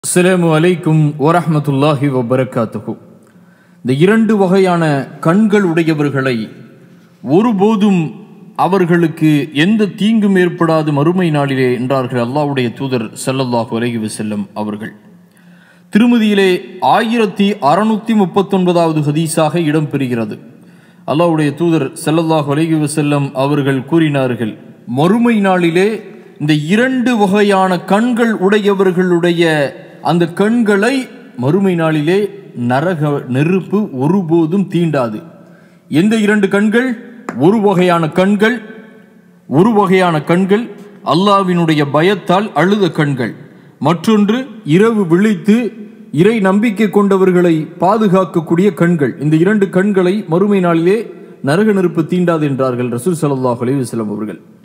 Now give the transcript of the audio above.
அஸ்ஸலாமு அலைக்கும் வரஹ்மத்துல்லாஹி வபரகாத்துஹு இந்த இரண்டு வகையான கண்கள் உடையவர்களை ஒருபோதும் அவர்களுக்கு எந்த தீங்கும் ஏற்படாது மறுமை நாளிலே என்றார்கள் அல்லாஹ்வுடைய தூதர் ஸல்லல்லாஹு அலைஹி வஸல்லம் அவர்கள் திருமதியிலே ஆயிரத்தி அறுநூத்தி முப்பத்தொன்பதாவது ஹதீஸாக இடம்பெறுகிறது அல்லாஹ்வுடைய தூதர் ஸல்லல்லாஹு அலைஹி வஸல்லம் அவர்கள் கூறினார்கள் மறுமை நாளிலே இந்த இரண்டு வகையான கண்கள் உடையவர்களுடைய அந்த கண்களை மறுமை நாளிலே நரக நெருப்பு ஒருபோதும் தீண்டாது எந்த இரண்டு கண்கள் ஒரு வகையான கண்கள் ஒரு வகையான கண்கள் அல்லாவினுடைய பயத்தால் அழுத கண்கள் மற்றொன்று இரவு விழித்து இறை நம்பிக்கை கொண்டவர்களை பாதுகாக்கக்கூடிய கண்கள் இந்த இரண்டு கண்களை மறுமை நாளிலே நரக நெருப்பு தீண்டாது என்றார்கள் ரசூல் ஸல்லல்லாஹு அலைஹி வஸல்லம் அவர்கள்